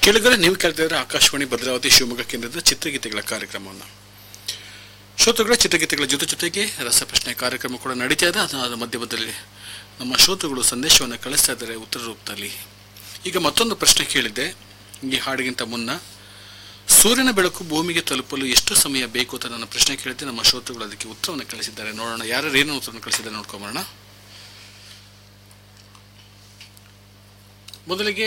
ಕೇಳಿದರೆ ನೀವು ಕೇಳ್ತಾ ಇದ್ರೆ ಆಕಾಶವಾಣಿ ಭದ್ರಾವತಿ ಶಿವಮೊಗ್ಗ ಕೇಂದ್ರದ ಚಿತ್ರಗೀತೆಗಳ ಕಾರ್ಯಕ್ರಮವನ್ನು ಶ್ರೋತೃಗಳ ಚಿತ್ರಗೀತೆಗಳ ಜೊತೆ ಜೊತೆಗೆ ರಸಪ್ರಶ್ನೆ ಕಾರ್ಯಕ್ರಮ ಕೂಡ ನಡೀತಾ ಇದೆ ಅದರ ಮಧ್ಯಮದಲ್ಲಿ ನಮ್ಮ ಶ್ರೋತೃಗಳು ಸಂದೇಶವನ್ನು ಕಳಿಸ್ತಾ ಇದ್ದಾರೆ ಉತ್ತರ ರೂಪದಲ್ಲಿ ಈಗ ಮತ್ತೊಂದು ಪ್ರಶ್ನೆ ಕೇಳಿದ್ದೆ ಈ ಹಾಡಿಗಿಂತ ಮುನ್ನ ಸೂರ್ಯನ ಬೆಳಕು ಭೂಮಿಗೆ ತಲುಪಲು ಎಷ್ಟು ಸಮಯ ಬೇಕು ಅಂತ ನನ್ನ ಪ್ರಶ್ನೆ ಕೇಳಿದ್ದೆ ನಮ್ಮ ಶ್ರೋತೃಗಳು ಅದಕ್ಕೆ ಉತ್ತರವನ್ನು ಕಳಿಸಿದ್ದಾರೆ ನೋಡೋಣ ಯಾರು ಏನು ಉತ್ತರವನ್ನು ಕಳಿಸಿದ್ದಾರೆ ನೋಡ್ಕೊಂಬರೋಣ ಮೊದಲಿಗೆ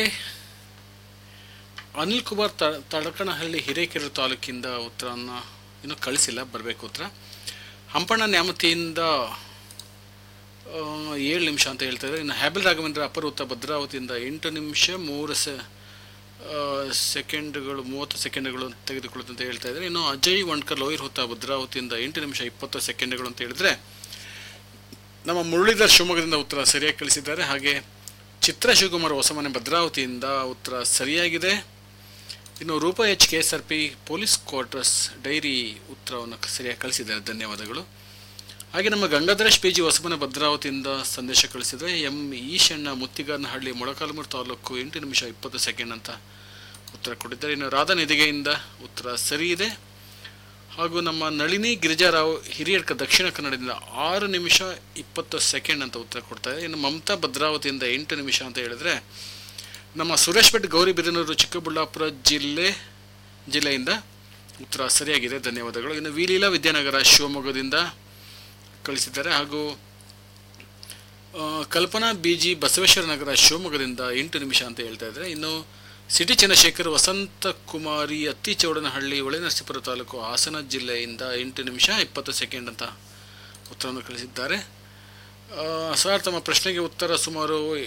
ಅನಿಲ್ ಕುಮಾರ್ ತ ತಡಕನಹಳ್ಳಿ ಹಿರೇಕೆರೆ ತಾಲೂಕಿಂದ ಉತ್ತರವನ್ನು ಇನ್ನೂ ಕಳಿಸಿಲ್ಲ ಬರಬೇಕು ಉತ್ತರ ಹಂಪಣ್ಣ ನ್ಯಾಮತಿಯಿಂದ ಆ, ಏಳು ನಿಮಿಷ ಅಂತ ಹೇಳ್ತಾ ಇದ್ದಾರೆ ಇನ್ನು ಹ್ಯಾಬಿಲ್ ರಾಘವೇಂದ್ರ ಅಪರ ಉತ್ತರ ಭದ್ರಾವತಿಯಿಂದ ಎಂಟು ನಿಮಿಷ ಮೂರು ಸೆ ಆ, ಸೆಕೆಂಡ್ಗಳು ಮೂವತ್ತು ಸೆಕೆಂಡ್ಗಳು ತೆಗೆದುಕೊಳ್ಳುತ್ತೆ ಅಂತ ಹೇಳ್ತಾ ಇದ್ದಾರೆ ಇನ್ನು ಅಜಯ್ ವಣ್ಕರ್ ಲೋಯರ್ ಹುತ್ತ ಭದ್ರಾವತಿಯಿಂದ ಎಂಟು ನಿಮಿಷ ಇಪ್ಪತ್ತು ಸೆಕೆಂಡ್ಗಳು ಅಂತ ಹೇಳಿದ್ರೆ ನಮ್ಮ ಮುರಳೀಧರ್ ಶಿವಮೊಗ್ಗದಿಂದ ಉತ್ತರ ಸರಿಯಾಗಿ ಕಳಿಸಿದ್ದಾರೆ ಹಾಗೆ ಚಿತ್ರ ಶಿವಕುಮಾರ್ ಹೊಸಮನೆ ಭದ್ರಾವತಿಯಿಂದ ಉತ್ತರ ಸರಿಯಾಗಿದೆ ಇನ್ನು Roopa H K S R P police quarters dairy ಉತ್ತರವನ್ನು ಸರಿಯಾಗಿ ಕಳಿಸಿದ್ದಾರೆ ಧನ್ಯವಾದಗಳು ಹಾಗೆ ನಮ್ಮ ಗಂಗಾಧರೇಶ್ ಪಿ ಜಿ ಹೊಸಮನೆ ಭದ್ರಾವತಿಯಿಂದ ಸಂದೇಶ ಕಳಿಸಿದರೆ ಎಂ ಈಶಣ್ಣ ಮುತ್ತಿಗಾರನಹಳ್ಳಿ ಮೊಳಕಾಲ್ಮೂರು ತಾಲೂಕು ಎಂಟು ನಿಮಿಷ ಇಪ್ಪತ್ತು ಸೆಕೆಂಡ್ ಅಂತ ಉತ್ತರ ಕೊಟ್ಟಿದ್ದಾರೆ ಇನ್ನು ರಾಧಾ ನಿಧಿಗೆಯಿಂದ ಉತ್ತರ ಸರಿ ಇದೆ ಹಾಗೂ ನಮ್ಮ ನಳಿನಿ ಗಿರಿಜಾರಾವ್ ಹಿರಿಯಡ್ಕ ದಕ್ಷಿಣ ಕನ್ನಡದಿಂದ ಆರು ನಿಮಿಷ ಇಪ್ಪತ್ತು ಸೆಕೆಂಡ್ ಅಂತ ಉತ್ತರ ಕೊಡ್ತಾರೆ ಇನ್ನು ಮಮತಾ ಭದ್ರಾವತಿಯಿಂದ ಎಂಟು ನಿಮಿಷ ಅಂತ ಹೇಳಿದ್ರೆ ನಮ್ಮ ಸುರೇಶ್ ಭಟ್ ಗೌರಿಬಿದನೂರು ಚಿಕ್ಕಬಳ್ಳಾಪುರ ಜಿಲ್ಲೆ ಜಿಲ್ಲೆಯಿಂದ ಉತ್ತರ ಸರಿಯಾಗಿದೆ ಧನ್ಯವಾದಗಳು ಇನ್ನು ವಿಲೀಲಾ ವಿದ್ಯಾನಗರ ಶಿವಮೊಗ್ಗದಿಂದ ಕಳಿಸಿದ್ದಾರೆ ಹಾಗೂ ಆ, ಕಲ್ಪನಾ ಬಿ ಜಿ ಬಸವೇಶ್ವರ ನಗರ ಶಿವಮೊಗ್ಗದಿಂದ ಎಂಟು ನಿಮಿಷ ಅಂತ ಹೇಳ್ತಾ ಇದ್ದಾರೆ ಇನ್ನು ಸಿಟಿ ಚಂದ್ರಶೇಖರ್ ವಸಂತ ಕುಮಾರಿ ಅತ್ತಿಚೌಡನಹಳ್ಳಿ ಹೊಳೆನರಸೀಪುರ ತಾಲೂಕು ಹಾಸನ ಜಿಲ್ಲೆಯಿಂದ ಎಂಟು ನಿಮಿಷ ಇಪ್ಪತ್ತು ಸೆಕೆಂಡ್ ಅಂತ ಉತ್ತರವನ್ನು ಕಳಿಸಿದ್ದಾರೆ ಆ, ಸರ್ ತಮ್ಮ ಪ್ರಶ್ನೆಗೆ ಉತ್ತರ ಸುಮಾರು